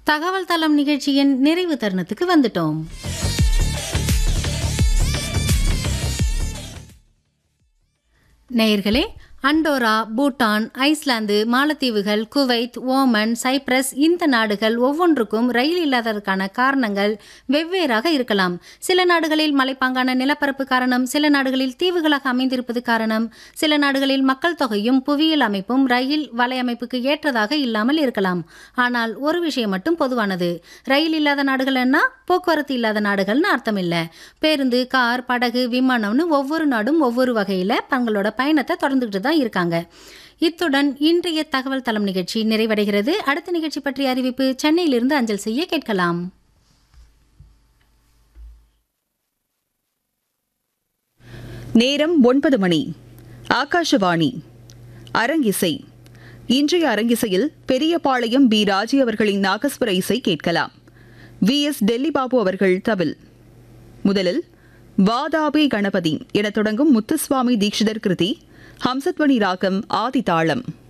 தகவல் தளம் நிகழ்ச்சியின் நிறைவு தருணத்துக்கு வந்துட்டோம் நேயர்களே அண்டோரா பூட்டான் ஐஸ்லாந்து மாலத்தீவுகள் குவைத் ஓமன் சைப்ரஸ் இந்த நாடுகள் ஒவ்வொன்றுக்கும் ரயில் இல்லாததற்கான காரணங்கள் வெவ்வேறாக இருக்கலாம் சில நாடுகளில் மலைப்பாங்கான நிலப்பரப்பு காரணம் சில நாடுகளில் தீவுகளாக அமைந்திருப்பது காரணம் சில நாடுகளில் மக்கள் தொகையும் புவியியல் அமைப்பும் ரயில் வலையமைப்புக்கு ஏற்றதாக இல்லாமல் இருக்கலாம் ஆனால் ஒரு விஷயம் மட்டும் பொதுவானது ரயில் இல்லாத நாடுகள்னா போக்குவரத்து இல்லாத நாடுகள்னு அர்த்தம் இல்லை பேருந்து கார் படகு விமானம்னு ஒவ்வொரு நாடும் ஒவ்வொரு வகையில் தங்களோட பயணத்தை தொடர்ந்துகிட்டு தான் இருக்காங்க இத்துடன் இன்றைய தகவல் தளம் நிகழ்ச்சி நிறைவடைகிறது அடுத்த நிகழ்ச்சி பற்றிய அறிவிப்பு சென்னையிலிருந்து அஞ்சல் செய்ய கேட்கலாம் நேரம் ஒன்பது மணி ஆகாஷவாணி அரங்கிசை இன்றைய அரங்கிசையில் பெரியபாளையம் பி ராஜி அவர்களின் நாகஸ்வர இசை கேட்கலாம் வி எஸ் டெல்லி பாபு அவர்கள் தவில் முதலில் வாதாபி கணபதி என தொடங்கும் முத்துசுவாமி தீட்சிதர் கிருதி ஹம்சத்வனி ராகம் ஆதி தாளம்